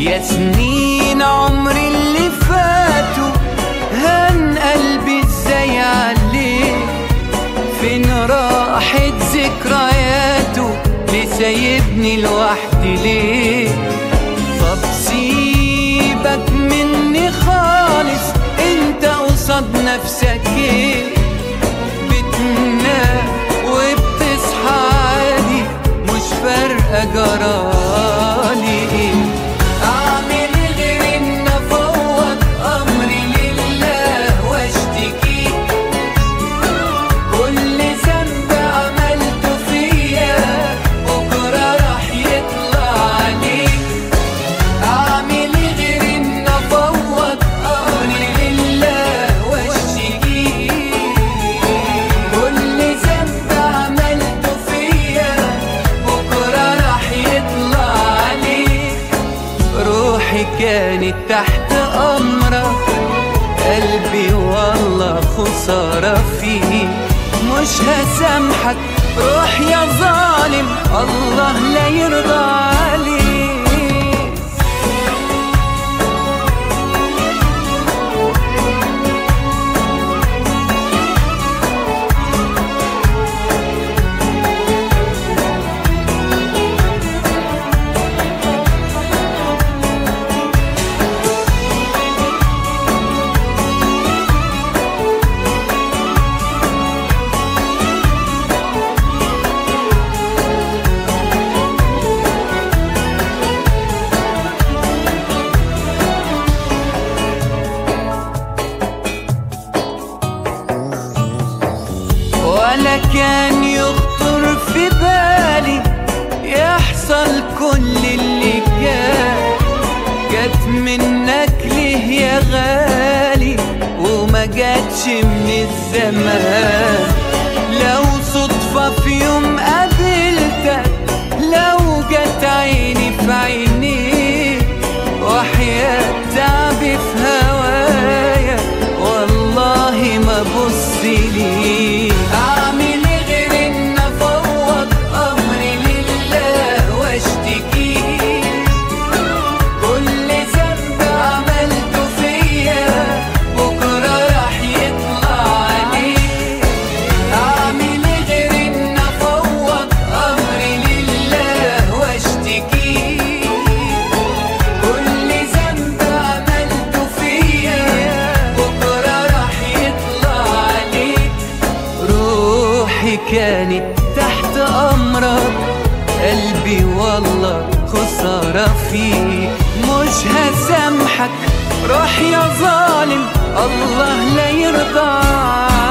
يا سنين عمري اللي فاتوا هان قلبي ازاي عليه فين راحت ذكرياته ليه سايبني لوحدي ليه طب سيبك مني خالص انت قصاد نفسك ايه بتنام وبتصحى عادي مش فارقة جرالي ايه اعمل غير ان افوض امري لله واشتكيه كل ذنب عملته فيا بكرة راح يطلع عليك أعمل غير إن أفوض أمري لله واشتكيه كل ذنب عملته فيا بكرة راح يطلع عليك روحي كانت تحت أمرك قلبي والله خسارة فيه مش هسامحك روح يا ظالم الله لا يرضى عليك ولا كان يخطر في بالي يحصل كل اللي كان جت منك ليه يا غالي وما جاتش من الزمان لو صدفة في يوم قابلتك لو جت عيني في عينيك وحياة تعبي في هوايا والله ما بص لي اعمل غير ان افوض امري لله واشتكيه كل ذنب عملته فيا بكره راح يطلع عليه اعمل غير ان افوض امري لله واشتكيه كل ذنب عملته فيا بكره راح يطلع عليك روحي كانت تحت امرك قلبي والله خسارة فيك مش هسامحك روح يا ظالم الله لا يرضى